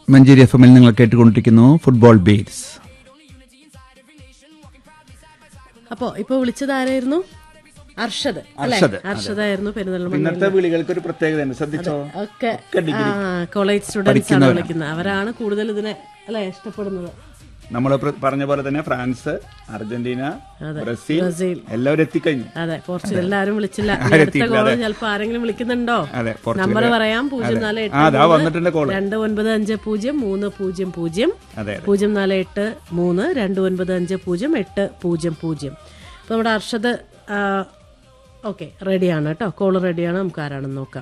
Manjeri F എമ്മിൽ നിങ്ങൾ കേട്ടുകൊണ്ടിരിക്കുന്നു ഫുട്ബോൾ ബീറ്റ്സ് അപ്പോ ഇപ്പൊ വിളിച്ചത് ആരായിരുന്നു അർഷദ് അല്ലെ അർഷദ്, അതെ. അർഷദായിരുന്നു പെരുന്തൽമണ്ണ ഇന്നത്തെ വിളികൾക്ക് ഒരു പ്രത്യേകത ശ്രദ്ധിച്ചോ ഒക്കെ ആ, കോളേജ് സ്റ്റുഡൻസ് ആണ് വിളിക്കുന്നത് അവരാണ് കൂടുതൽ ഇതിനെ അല്ലെ ഇഷ്ടപ്പെടുന്നത് നമ്മൾ പറഞ്ഞ പോലെ തന്നെ ഫ്രാൻസ് അർജന്റീന ബ്രസീൽ ബ്രസീൽ. എല്ലാവരും എത്തിക്കഴിഞ്ഞു അതെ പോർച്ചുഗൽ എല്ലാരും വിളിച്ചില്ല ഇനി ആരും അടുത്ത എത്തിയിട്ടില്ല, കോള് അതെ. ചിലപ്പോ ആരെങ്കിലും വിളിക്കുന്നുണ്ടോ അതെ പോർച്ചുഗൽ നമ്പർ പറയാം പൂജ്യം നാല് ആ അതാ എട്ട് വന്നിട്ടുണ്ട് കോള് രണ്ട് ഒൻപത് അഞ്ച് പൂജ്യം മൂന്ന് പൂജ്യം പൂജ്യം അതെ അതെ പൂജ്യം നാല് എട്ട് മൂന്ന് രണ്ട് ഒൻപത് അഞ്ച് പൂജ്യം എട്ട് പൂജ്യം പൂജ്യം അപ്പോൾ നമ്മുടെ അർഷദ് ഓക്കെ റെഡിയാണ് കേട്ടോ കോള് റെഡിയാണ് നമുക്ക് ആരാണെന്ന് നോക്കാം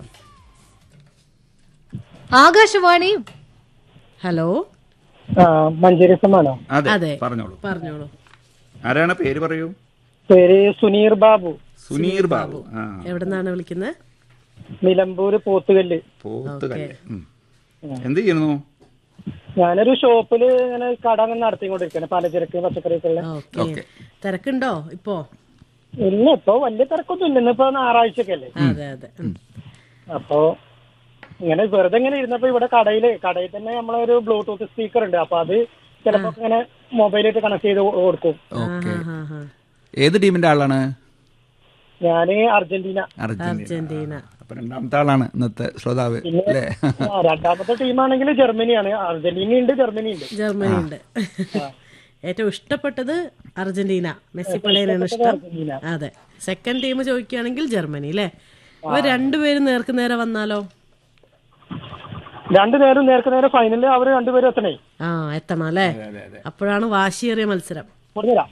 ആകാശവാണി ഹലോ ആ, മഞ്ചേരി എഫ്എമ്മാണോ അതെ അതെ. പറഞ്ഞോളൂ പറഞ്ഞോളൂ ആരാണ് പേര് പറയൂ പേര് സുനീർ ബാബു സുനീർ ബാബു ആ എവിടെ നിന്നാണ് വിളിക്കുന്നത് നിലമ്പൂര് പോത്തുകല്ല് പോത്തുകല്ല് ഉം. എന്ത് ചെയ്യുന്നു ഞാനൊരു ഷോപ്പില് ഇങ്ങനെ കട അങ്ങനെ നടത്തിക്കൊണ്ടിരിക്കുകയാണ് പലചരക്ക് പച്ചക്കറിയൊക്കെ ഉള്ള ഓക്കെ തിരക്കുണ്ടോ ഇപ്പോ ഇല്ല ഇപ്പൊ വലിയ തിരക്കൊന്നും ഇല്ല ഇന്നിപ്പോ ഞായറാഴ്ചയൊക്കെ അല്ലേ അതെ അതെ ഉം. അപ്പൊ ഇങ്ങനെ വെറുതെ ഇങ്ങനെ ഇരുന്നപ്പോ ഇവിടെ കടയില് കടയിൽ തന്നെ നമ്മളെ ഒരു ബ്ലൂടൂത്ത് സ്പീക്കർ ഉണ്ട് അപ്പൊ അത് ചിലപ്പോ ഇങ്ങനെ മൊബൈലായിട്ട് കണക്ട് ചെയ്ത് കൊടുക്കും ഓക്കെ ആ, ആ. ഏത് ടീമിന്റെ ആളാണ് ഞാന് അർജന്റീന അർജന്റീന അർജന്റീന അപ്പൊ രണ്ടാമത്തെ ആളാണ് ഇന്നത്തെ ശ്രോതാവ് അല്ലേ ആ, രണ്ടാമത്തെ ടീമാണെങ്കിൽ ജർമ്മനിയാണ് അർജന്റീന ഉണ്ട് ജർമ്മനി ഉണ്ട് ജർമ്മനി ഉണ്ട് ഏറ്റവും ഇഷ്ടപ്പെട്ടത് അർജന്റീന മെസ്സി പള്ളിയാണ് ഇഷ്ടം അർജന്റീന അതെ സെക്കൻഡ് ടീം ചോദിക്കുകയാണെങ്കിൽ ജർമ്മനി അല്ലേ ഇവർ രണ്ടുപേരും നേർക്ക് നേരെ വന്നാലോ രണ്ടുപേരും നേർക്ക് നേരെ ഫൈനലിൽ അവർ രണ്ടുപേരും എത്തണേ ആ എത്തണം അല്ലേ അപ്പോഴാണ് വാശിയേറിയ മത്സരം കൊടുത്തരാം